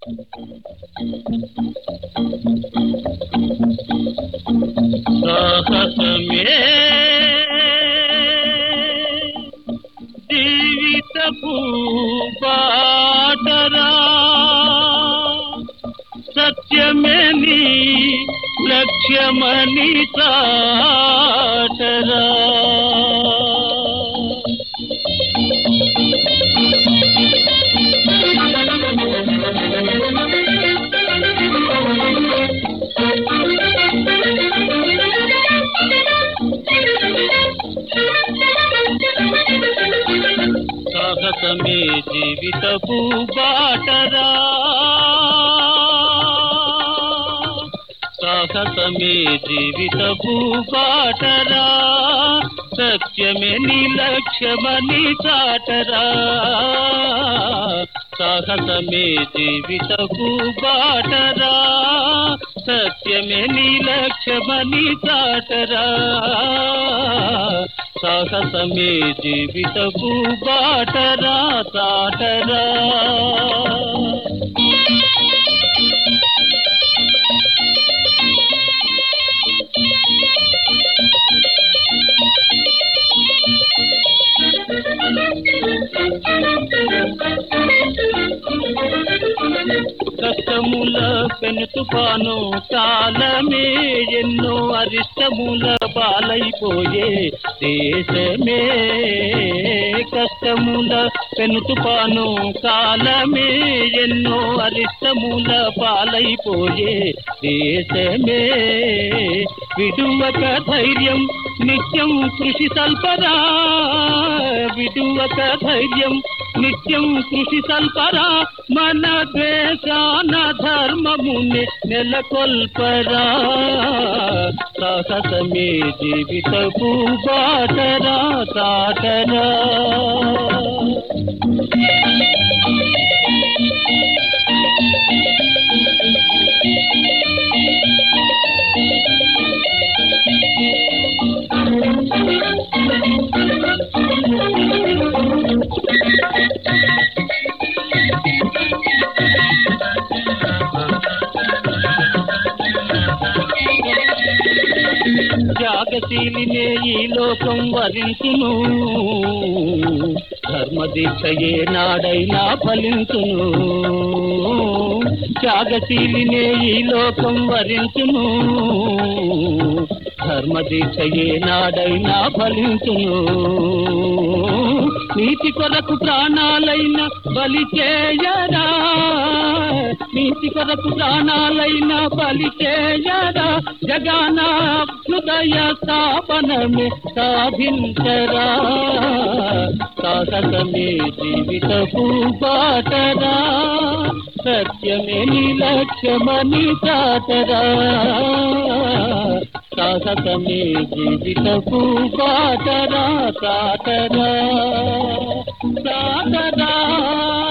సాహసమే జీవితపు బాటరా సత్యమే నీ లక్ష్యమని చాటరా సాహసమే జీవితపు బాటరా సాహసమే జీవితపు బాటరా సత్యమే నీ లక్ష్యమని చాటరా సాహసమే జీవితపు బాటరా సత్యమే నీ లక్ష్యమని చాటరా సాహసమే జీవితపు బాటరా చాటరా కష్టముల పెను తుఫాను కాలమే ఎన్నో అరిష్టముల పాలైపోయే దేశమే కష్టముల పెను తుఫాను కాలమే ఎన్నో అరిష్టముల పాలైపోయే దేశమే విడువక ధైర్యం నిత్యం కృషి సల్పరా విడువక ధైర్యం నిత్యం కృషి సల్పరా మన దేశాన ధర్మముని నెలకొల్పరా సాహసమే జీవితపు బాటరా చాటరా త్యాగశీలినే ఈ లోకం వరించును ధర్మదీక్షయే నాడైనా ఫలించును త్యాగశీలినే ఈ లోకం వరించును ధర్మదీక్షయే నాడైనా ఫలించును నీతి కొరకు ప్రాణాలైన బలి చేయరా నీతి కొరకు ప్రాణాలైన బలి చేయరా జగాన హృదయ స్థాపనమే సాధించరా సాహసమే జీవితపు బాటరా సత్యమే నీ లక్ష్యమని చాటరా సాహసమే జీవితపు బాటరా చాటరా చాటరా